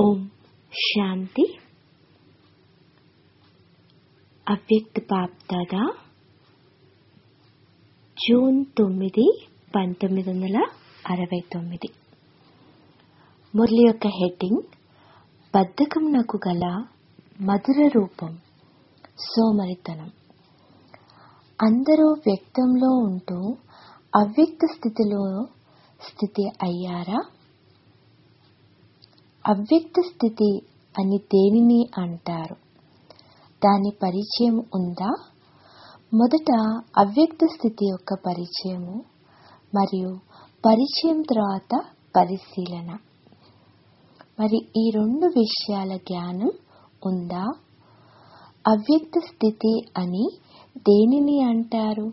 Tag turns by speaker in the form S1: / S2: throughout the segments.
S1: ఓం శాంతి అవ్యక్త బాప్దాద జూన్ తొమ్మిది పంతొమ్మిది వందల అరవై తొమ్మిది మురళి యొక్క హెడ్డింగ్ బద్ధకం నాకు గల మధుర రూపం సోమరితనం అందరూ వ్యక్తంలో ఉంటూ అవ్యక్త స్థితిలో స్థితి అయ్యారా అవ్యక్త స్థితి అని దేనిని అంటారు దాని పరిచయం ఉందా మొదట అవ్యక్త స్థితి యొక్క పరిచయము మరియు పరిచయం తర్వాత పరిశీలన మరి ఈ రెండు విషయాల జ్ఞానం ఉందా అవ్యక్త స్థితి అని దేనిని అంటారు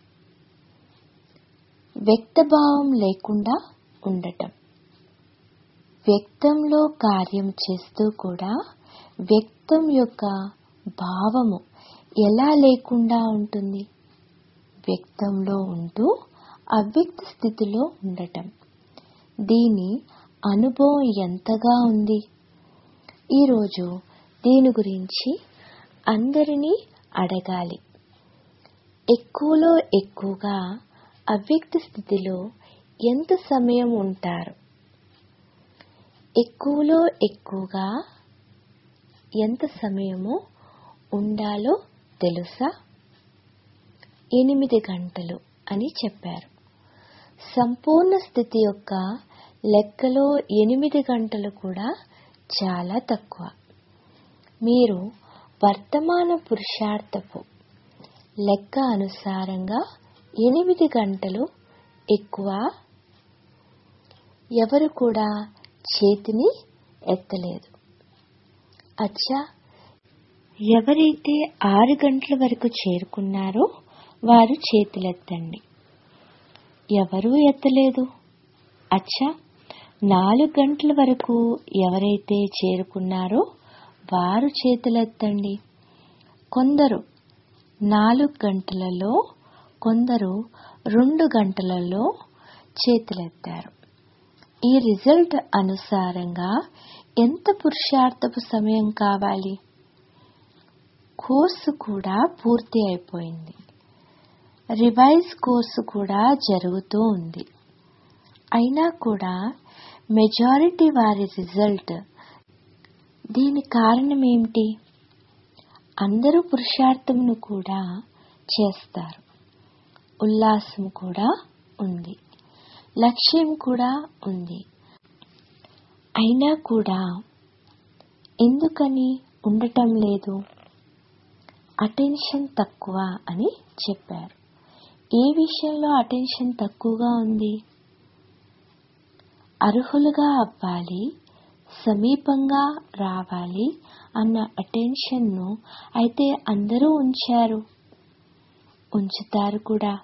S1: వ్యక్తభావం లేకుండా ఉండటం వ్యక్తంలో కార్యం చేస్తూ కూడా వ్యక్తం యొక్క భావము ఎలా లేకుండా ఉంటుంది వ్యక్తంలో ఉంటూ అవ్యక్త స్థితిలో ఉండటం దీని అనుభవం ఎంతగా ఉంది ఈరోజు దీని గురించి అందరినీ అడగాలి ఎక్కువలో ఎక్కువగా అవ్యక్త స్థితిలో ఎంత సమయం ఉంటారు ఎక్కువలో ఎక్కువగా ఎంత సమయము ఉండాలో తెలుసా ఎనిమిది గంటలు అని చెప్పారు సంపూర్ణ స్థితి యొక్క లెక్కలో ఎనిమిది గంటలు కూడా చాలా తక్కువ మీరు వర్తమాన పురుషార్థపు లెక్క అనుసారంగా ఎనిమిది గంటలు ఎక్కువ ఎవరు కూడా చేతిని ఎత్తలేదు అచ్చా ఎవరైతే ఆరు గంటల వరకు చేరుకున్నారో వారు చేతులెత్తండి ఎవరూ ఎత్తలేదు అచ్చా నాలుగు గంటల వరకు ఎవరైతే చేరుకున్నారో వారు చేతులెత్తండి కొందరు నాలుగు గంటలలో కొందరు రెండు గంటలలో చేతులెత్తారు ఈ రిజల్ట్ అనుసారంగా ఎంత పురుషార్థపు సమయం కావాలి కోర్సు కూడా పూర్తి అయిపోయింది రివైజ్ కోర్సు కూడా జరుగుతూ ఉంది అయినా కూడా మెజారిటీ వారి రిజల్ట్ దీని కారణం ఏమిటి అందరూ పురుషార్థమును కూడా చేస్తారు ఉల్లాసం కూడా ఉంది లక్ష్యం కూడా ఉంది అయినా కూడా ఎందుకని ఉండటం లేదు అటెన్షన్ తక్కువ అని చెప్పారు ఏ విషయంలో అటెన్షన్ తక్కువగా ఉంది అర్హులుగా అవ్వాలి సమీపంగా రావాలి అన్న అటెన్షన్ను అయితే అందరూ ఉంచారు ఉంచుతారు కూడా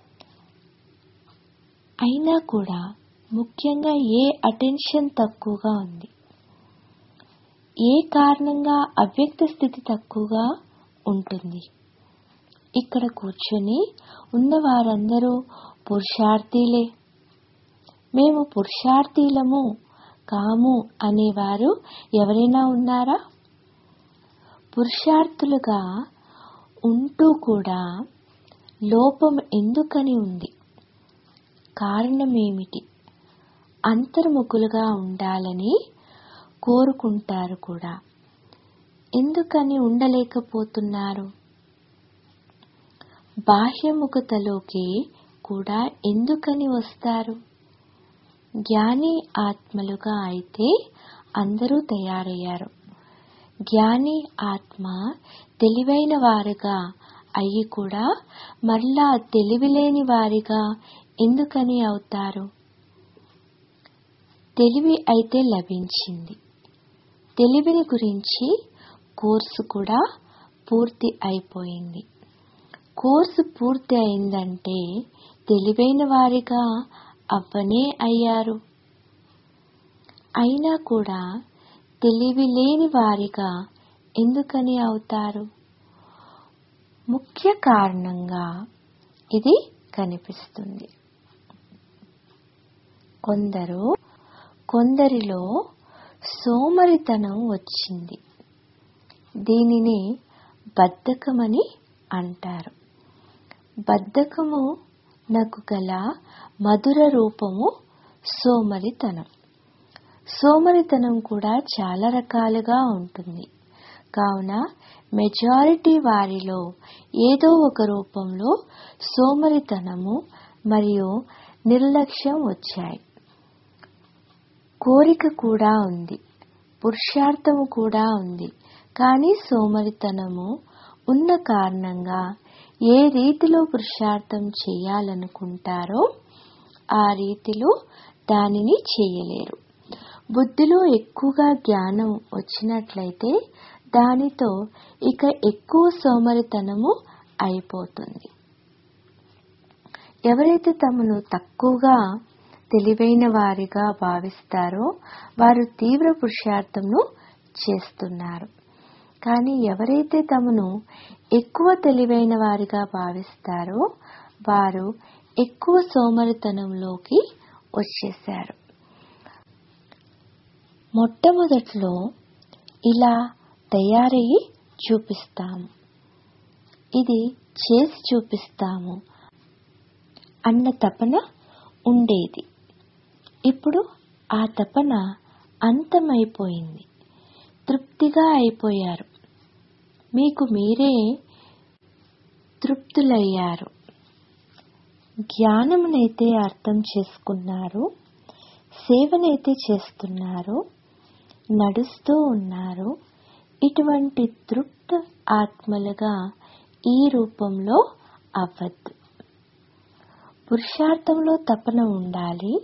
S1: అయినా కూడా ముఖ్యంగా ఏ అటెన్షన్ తక్కువగా ఉంది ఏ కారణంగా అవ్యక్త స్థితి తక్కువగా ఉంటుంది ఇక్కడ కూర్చొని ఉన్న వారందరూ పురుషార్థీలే మేము పురుషార్థీలము కాము అనేవారు ఎవరైనా ఉన్నారా పురుషార్థులుగా ఉంటూ కూడా లోపం ఎందుకని ఉంది కారణమేమిటి అంతర్ముఖులుగా ఉండాలని కోరుకుంటారు కూడా ఎందుకని ఉండలేకపోతున్నారు బాహ్యముఖతలోకి కూడా ఎందుకని వస్తారు జ్ఞాని ఆత్మలుగా అయితే అందరూ తయారయ్యారు జ్ఞాని ఆత్మ తెలివైన వారుగా అయ్యి కూడా మరలా తెలివిలేని వారిగా ఎందుకని అవుతారు తెలివి అయితే లభించింది తెలివిని గురించి కోర్సు కూడా పూర్తి అయిపోయింది కోర్సు పూర్తి అయిందంటే తెలివైన వారిగా అవ్వనే అయ్యారు అయినా కూడా తెలివి లేని వారిగా ఎందుకని అవుతారు ముఖ్య కారణంగా ఇది కనిపిస్తుంది కొందరు కొందరిలో సోమరితనం వచ్చింది దీనిని బద్ధకమని అంటారు బద్ధకము నాకు గల మధుర రూపము సోమరితనం సోమరితనం కూడా చాలా రకాలుగా ఉంటుంది కావున మెజారిటీ వారిలో ఏదో ఒక రూపంలో సోమరితనము మరియు నిర్లక్ష్యం వచ్చాయి కోరిక కూడా ఉంది పురుషార్థము కూడా ఉంది కానీ సోమరితనము ఉన్న కారణంగా ఏ రీతిలో పురుషార్థం చేయాలనుకుంటారో ఆ రీతిలో దానిని చేయలేరు బుద్ధిలో ఎక్కువగా జ్ఞానం వచ్చినట్లయితే దానితో ఇక ఎక్కువ సోమరితనము అయిపోతుంది ఎవరైతే తమను తక్కువగా తెలివైన వారిగా భావిస్తారో వారు తీవ్ర పురుషార్థమును చేస్తున్నారు కానీ ఎవరైతే తమను ఎక్కువ తెలివైన వారిగా భావిస్తారో వారు ఎక్కువ సోమరితనంలోకి వచ్చేశారు మొట్టమొదట్లో ఇలా తయారయ్యి చూపిస్తాము ఇది చేసి చూపిస్తాము అన్న తపన ఉండేది ఇప్పుడు ఆ తపన అంతమైపోయింది తృప్తిగా అయిపోయారు మీకు మీరే తృప్తులయ్యారు జ్ఞానమునైతే అర్థం చేసుకున్నారు సేవనైతే చేస్తున్నారు నడుస్తూ ఉన్నారు ఇటువంటి తృప్త ఆత్మలుగా ఈ రూపంలో అవ్వద్దు పురుషార్థంలో తపన ఉండాలి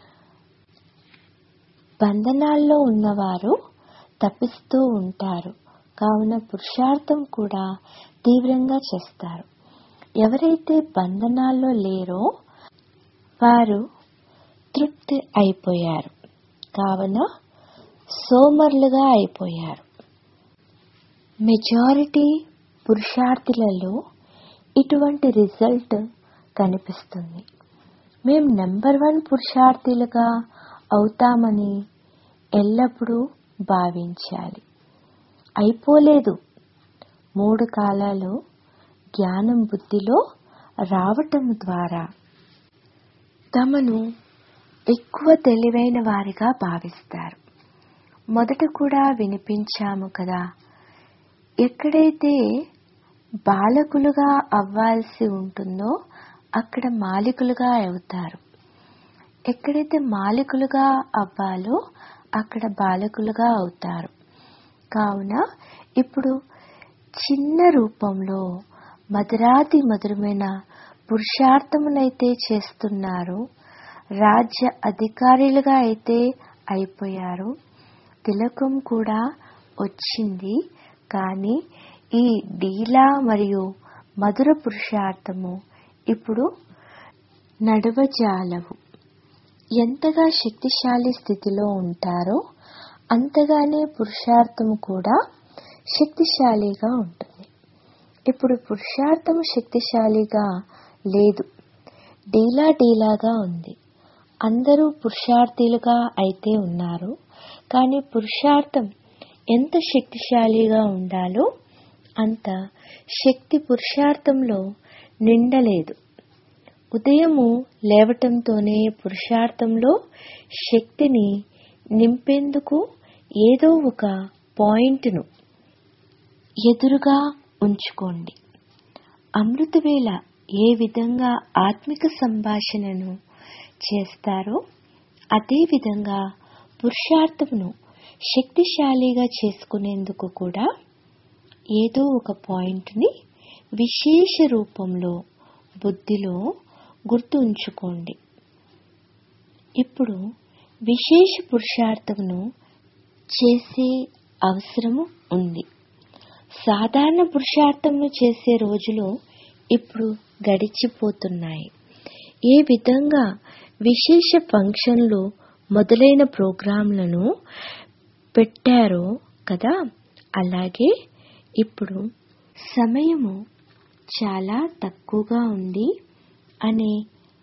S1: బంధనాల్లో ఉన్నవారు తప్పిస్తూ ఉంటారు కావున పురుషార్థం కూడా తీవ్రంగా చేస్తారు ఎవరైతే బంధనాల్లో లేరో వారు తృప్తి అయిపోయారు కావున సోమర్లుగా అయిపోయారు మెజారిటీ పురుషార్థులలో ఇటువంటి రిజల్ట్ కనిపిస్తుంది మేం నెంబర్ వన్ పురుషార్థులుగా అవుతామని ఎల్లప్పుడూ భావించాలి అయిపోలేదు మూడు కాలాలు జ్ఞానం బుద్ధిలో రావటం ద్వారా తమను ఎక్కువ తెలివైన వారిగా భావిస్తారు మొదట కూడా వినిపించాము కదా ఎక్కడైతే బాలకులుగా అవ్వాల్సి ఉంటుందో అక్కడ మాలికులుగా అవుతారు ఎక్కడైతే మాలికులుగా అవ్వాలో అక్కడ బాలకులుగా అవుతారు కావున ఇప్పుడు చిన్న రూపంలో మధురాతి మధురమైన పురుషార్థమునైతే చేస్తున్నారు రాజ్య అధికారులుగా అయితే అయిపోయారు తిలకం కూడా వచ్చింది కానీ ఈ డీలా మరియు మధుర పురుషార్థము ఇప్పుడు నడవజాలవు ఎంతగా శక్తిశాలి స్థితిలో ఉంటారో అంతగానే పురుషార్థము కూడా శక్తిశాలిగా ఉంటుంది ఇప్పుడు పురుషార్థము శక్తిశాలిగా లేదు డీలా డీలాగా ఉంది అందరూ పురుషార్థులుగా అయితే ఉన్నారు కానీ పురుషార్థం ఎంత శక్తిశాలిగా ఉండాలో అంత శక్తి పురుషార్థంలో నిండలేదు ఉదయము లేవటంతోనే పురుషార్థంలో శక్తిని నింపేందుకు ఏదో ఒక పాయింట్ను ఎదురుగా ఉంచుకోండి అమృతవేళ ఏ విధంగా ఆత్మిక సంభాషణను చేస్తారో అదే విధంగా పురుషార్థమును శక్తిశాలిగా చేసుకునేందుకు కూడా ఏదో ఒక పాయింట్ని విశేష రూపంలో బుద్ధిలో గుర్తు ఉంచుకోండి ఇప్పుడు విశేష పురుషార్థమును చేసే అవసరము ఉంది సాధారణ పురుషార్థమును చేసే రోజులు ఇప్పుడు గడిచిపోతున్నాయి ఏ విధంగా విశేష ఫంక్షన్లు మొదలైన ప్రోగ్రాంలను పెట్టారో కదా అలాగే ఇప్పుడు సమయము చాలా తక్కువగా ఉంది అని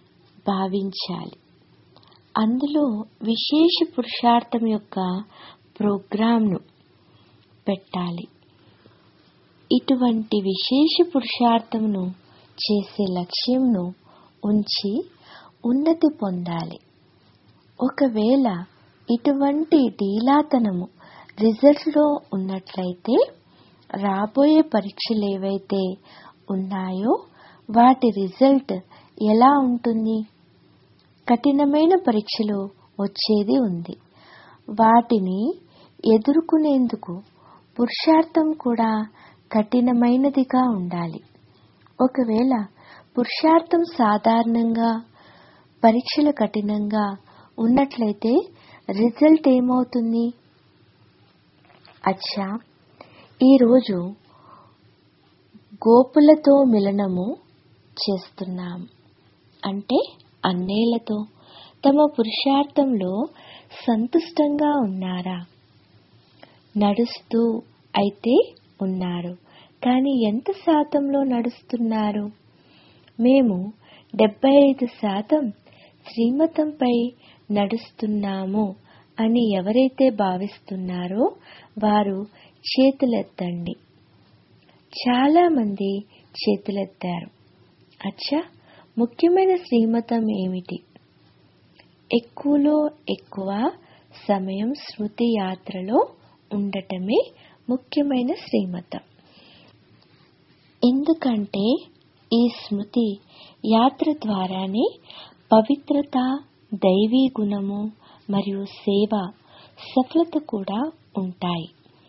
S1: భావించాలి అందులో విశేష పురుషార్థం యొక్క ప్రోగ్రాంను పెట్టాలి ఇటువంటి విశేష పురుషార్థమును చేసే లక్ష్యంను ఉంచి ఉన్నతి పొందాలి ఒకవేళ ఇటువంటి ఢీలాతనము రిజల్ట్లో ఉన్నట్లయితే రాబోయే పరీక్షలు ఏవైతే ఉన్నాయో వాటి రిజల్ట్ ఎలా ఉంటుంది కఠినమైన పరీక్షలు వచ్చేది ఉంది వాటిని ఎదుర్కొనేందుకు పురుషార్థం కూడా కఠినమైనదిగా ఉండాలి ఒకవేళ పురుషార్థం సాధారణంగా పరీక్షలు కఠినంగా ఉన్నట్లయితే రిజల్ట్ ఏమవుతుంది అచ్చా ఈరోజు గోపులతో మిలనము చేస్తున్నాం అంటే అన్నేళ్లతో తమ పురుషార్థంలో సంతుష్టంగా ఉన్నారా నడుస్తూ అయితే ఉన్నారు కానీ ఎంత శాతంలో నడుస్తున్నారు మేము డెబ్బై ఐదు శాతం శ్రీమతంపై నడుస్తున్నాము అని ఎవరైతే భావిస్తున్నారో వారు చేతులెత్తండి చాలా మంది చేతులెత్తారు అచ్చా ముఖ్యమైన శ్రీమతం ఏమిటి ఎక్కువలో ఎక్కువ సమయం స్మృతి యాత్రలో ఉండటమే ముఖ్యమైన శ్రీమతం ఎందుకంటే ఈ స్మృతి యాత్ర ద్వారానే పవిత్రత దైవీ గుణము మరియు సేవ సఫలత కూడా ఉంటాయి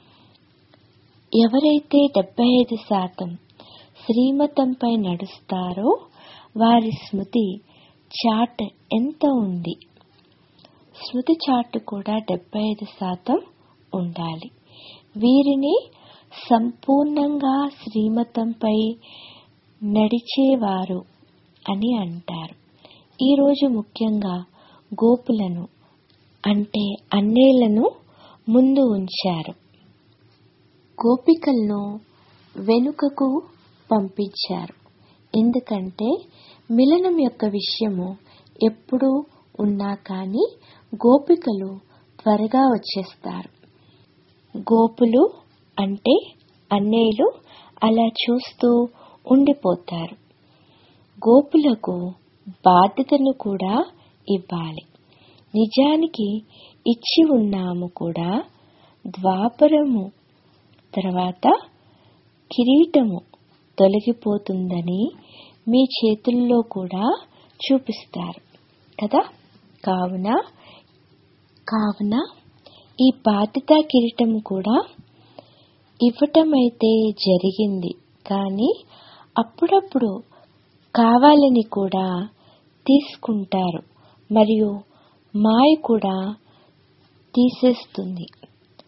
S1: ఎవరైతే డెబ్బై ఐదు శాతం శ్రీమతంపై నడుస్తారో వారి స్మృతి చాట్ ఎంత ఉంది స్మృతి చాట్ కూడా డెబ్బై ఐదు శాతం ఉండాలి వీరిని సంపూర్ణంగా శ్రీమతంపై నడిచేవారు అని అంటారు ఈరోజు ముఖ్యంగా గోపులను అంటే అన్నేళ్లను ముందు ఉంచారు గోపికలను వెనుకకు పంపించారు ఎందుకంటే మిలనం యొక్క విషయము ఎప్పుడూ ఉన్నా కానీ గోపికలు త్వరగా వచ్చేస్తారు గోపులు అంటే అన్నేలు అలా చూస్తూ ఉండిపోతారు గోపులకు బాధ్యతను కూడా ఇవ్వాలి నిజానికి ఇచ్చి ఉన్నాము కూడా ద్వాపరము తర్వాత కిరీటము తొలగిపోతుందని మీ చేతుల్లో కూడా చూపిస్తారు కదా కావున కావున ఈ బాధ్యత కిరీటం కూడా ఇవ్వటం అయితే జరిగింది కానీ అప్పుడప్పుడు కావాలని కూడా తీసుకుంటారు మరియు మాయ కూడా తీసేస్తుంది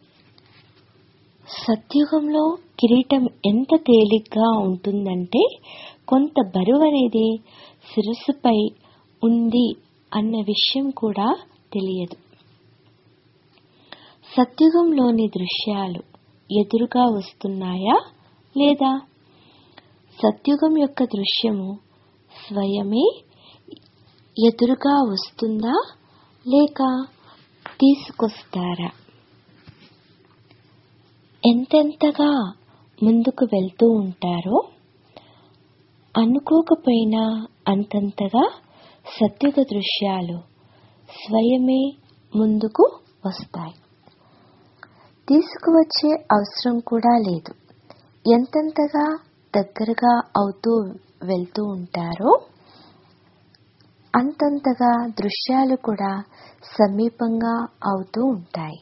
S1: సత్యుగంలో కిరీటం ఎంత తేలిగ్గా ఉంటుందంటే కొంత బరువు అనేది శిరస్సుపై ఉంది అన్న విషయం కూడా తెలియదు సత్యుగంలోని దృశ్యాలు ఎదురుగా వస్తున్నాయా లేదా సత్యుగం యొక్క దృశ్యము స్వయమే ఎదురుగా వస్తుందా లేక తీసుకొస్తారా ఎంతెంతగా ముందుకు వెళ్తూ ఉంటారో అనుకోకపోయినా అంతంతగా సత్యుగ దృశ్యాలు స్వయమే ముందుకు వస్తాయి తీసుకువచ్చే అవసరం కూడా లేదు ఎంతెంతగా దగ్గరగా అవుతూ వెళ్తూ ఉంటారో అంతంతగా దృశ్యాలు కూడా సమీపంగా అవుతూ ఉంటాయి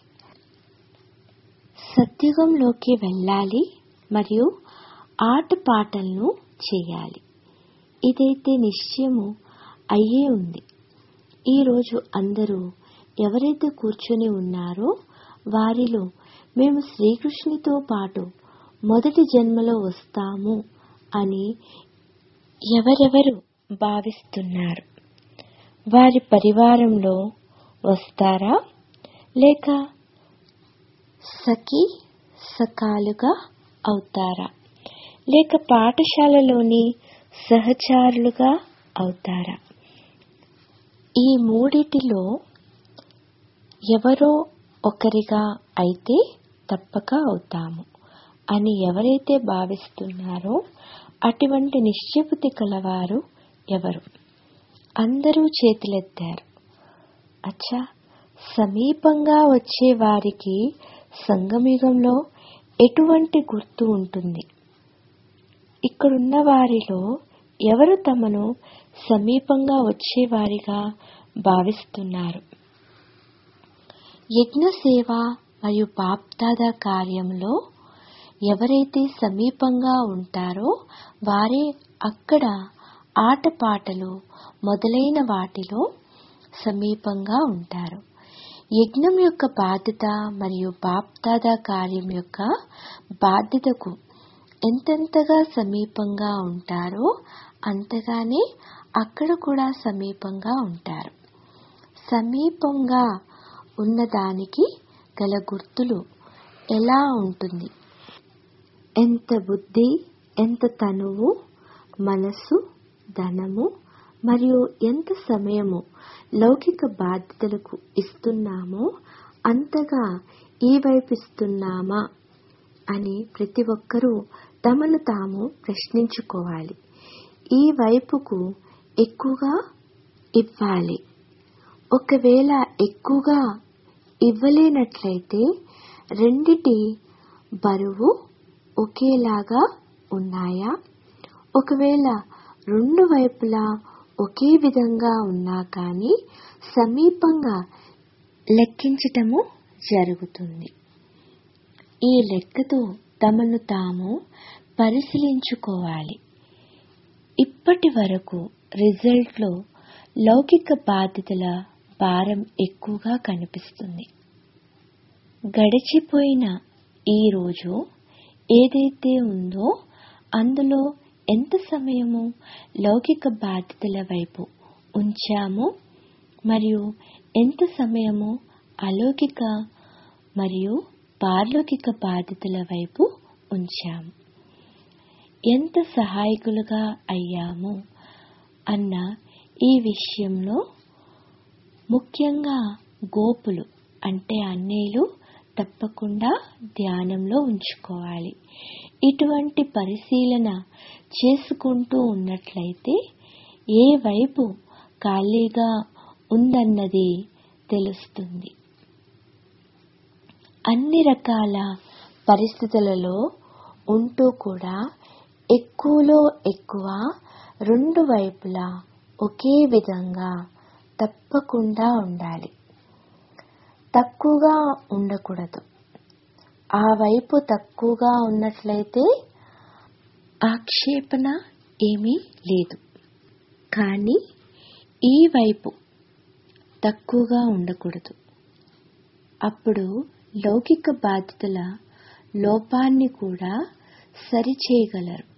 S1: సత్యుగంలోకి వెళ్ళాలి మరియు ఆటపాటలను చేయాలి ఇదైతే నిశ్చయము అయ్యే ఉంది ఈరోజు అందరూ ఎవరైతే కూర్చొని ఉన్నారో వారిలో మేము శ్రీకృష్ణునితో పాటు మొదటి జన్మలో వస్తాము అని ఎవరెవరు భావిస్తున్నారు వారి పరివారంలో వస్తారా లేక సఖి సకాలుగా అవుతారా లేక పాఠశాలలోని సహచారులుగా అవుతారా ఈ మూడిటిలో ఎవరో ఒకరిగా అయితే తప్పక అవుతాము అని ఎవరైతే భావిస్తున్నారో అటువంటి నిశ్చయబుద్ధి కలవారు ఎవరు అందరూ చేతులెత్తారు అచ్చా సమీపంగా వచ్చే వారికి సంగమయుగంలో ఎటువంటి గుర్తు ఉంటుంది ఇక్కడున్న వారిలో ఎవరు తమను సమీపంగా వచ్చేవారిగా భావిస్తున్నారు యజ్ఞ సేవ మరియు బాప్దాద కార్యంలో ఎవరైతే సమీపంగా ఉంటారో వారే అక్కడ ఆటపాటలు మొదలైన వాటిలో సమీపంగా ఉంటారు యజ్ఞం యొక్క బాధ్యత మరియు బాప్దాద కార్యం యొక్క బాధ్యతకు ఎంతెంతగా సమీపంగా ఉంటారో అంతగానే అక్కడ కూడా సమీపంగా ఉంటారు సమీపంగా ఉన్నదానికి గల గుర్తులు ఎలా ఉంటుంది ఎంత బుద్ధి ఎంత తనువు మనసు ధనము మరియు ఎంత సమయము లౌకిక బాధ్యతలకు ఇస్తున్నామో అంతగా ఈ వైపు ఇస్తున్నామా అని ప్రతి ఒక్కరూ తమను తాము ప్రశ్నించుకోవాలి ఈ వైపుకు ఎక్కువగా ఇవ్వాలి ఒకవేళ ఎక్కువగా ఇవ్వలేనట్లయితే రెండిటి బరువు ఒకేలాగా ఉన్నాయా ఒకవేళ రెండు వైపులా ఒకే విధంగా ఉన్నా కానీ సమీపంగా లెక్కించటము జరుగుతుంది ఈ లెక్కతో తమను తాము పరిశీలించుకోవాలి ఇప్పటి వరకు రిజల్ట్లో లౌకిక బాధ్యతల భారం ఎక్కువగా కనిపిస్తుంది గడిచిపోయిన ఈ రోజు ఏదైతే ఉందో అందులో ఎంత సమయము లౌకిక బాధ్యతల వైపు ఉంచామో మరియు ఎంత సమయము అలౌకిక మరియు పారలౌకిక బాధ్యతల వైపు ఉంచాము ఎంత సహాయకులుగా అయ్యాము అన్న ఈ విషయంలో ముఖ్యంగా గోపులు అంటే అన్నయ్యలు తప్పకుండా ధ్యానంలో ఉంచుకోవాలి ఇటువంటి పరిశీలన చేసుకుంటూ ఉన్నట్లయితే ఏ వైపు ఖాళీగా ఉందన్నది తెలుస్తుంది అన్ని రకాల పరిస్థితులలో ఉంటూ కూడా ఎక్కువలో ఎక్కువ రెండు వైపులా ఒకే విధంగా తప్పకుండా ఉండాలి తక్కువగా ఉండకూడదు ఆ వైపు తక్కువగా ఉన్నట్లయితే ఆక్షేపణ ఏమీ లేదు కానీ ఈ వైపు తక్కువగా ఉండకూడదు అప్పుడు లౌకిక బాధ్యతల లోపాన్ని కూడా సరిచేయగలరు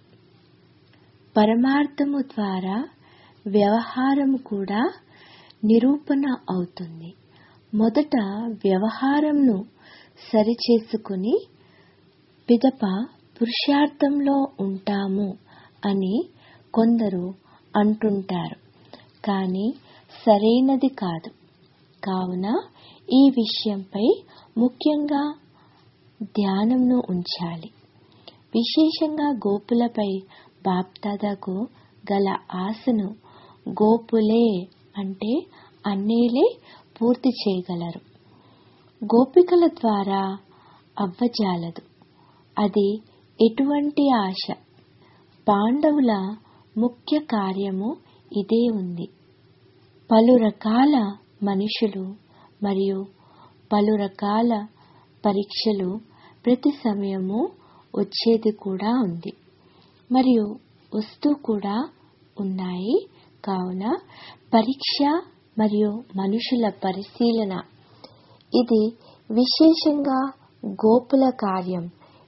S1: పరమార్థము ద్వారా వ్యవహారం కూడా నిరూపణ అవుతుంది మొదట వ్యవహారంను సరిచేసుకుని పిదప పురుషార్థంలో ఉంటాము అని కొందరు అంటుంటారు కానీ సరైనది కాదు కావున ఈ విషయంపై ముఖ్యంగా ధ్యానంను ఉంచాలి విశేషంగా గోపులపై బాప్దాదాకు గల ఆశను గోపులే అంటే అన్నేలే పూర్తి చేయగలరు గోపికల ద్వారా అవ్వజాలదు అది ఎటువంటి ఆశ పాండవుల ముఖ్య కార్యము ఇదే ఉంది పలు రకాల మనుషులు మరియు పలు రకాల పరీక్షలు ప్రతి సమయము వచ్చేది కూడా ఉంది మరియు వస్తూ కూడా ఉన్నాయి కావున పరీక్ష మరియు మనుషుల పరిశీలన ఇది విశేషంగా గోపుల కార్యం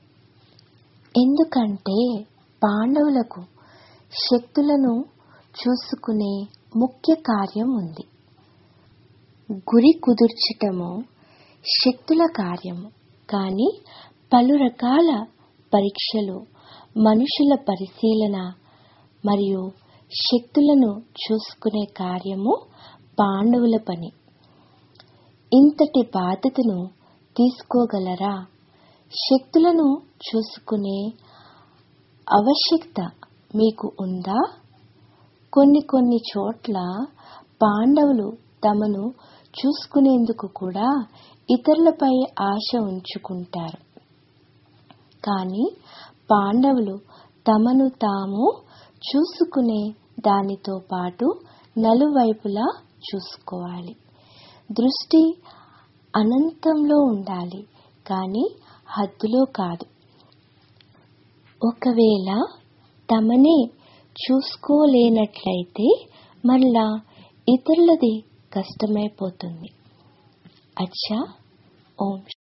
S1: ఎందుకంటే పాండవులకు శక్తులను చూసుకునే ముఖ్య కార్యం ఉంది గురి కుదుర్చటము శక్తుల కార్యము కానీ పలు రకాల పరీక్షలు మనుషుల పరిశీలన మరియు శక్తులను చూసుకునే కార్యము పాండవుల పని ఇంతటి బాధ్యతను తీసుకోగలరా శక్తులను చూసుకునే ఆవశ్యకత మీకు ఉందా కొన్ని కొన్ని చోట్ల పాండవులు తమను చూసుకునేందుకు కూడా ఇతరులపై ఆశ ఉంచుకుంటారు కానీ పాండవులు తమను తాము చూసుకునే దానితో పాటు నలువైపులా చూసుకోవాలి దృష్టి అనంతంలో ఉండాలి కానీ హద్దులో కాదు ఒకవేళ తమనే చూసుకోలేనట్లయితే మళ్ళా ఇతరులది కష్టమైపోతుంది అచ్చా ఓం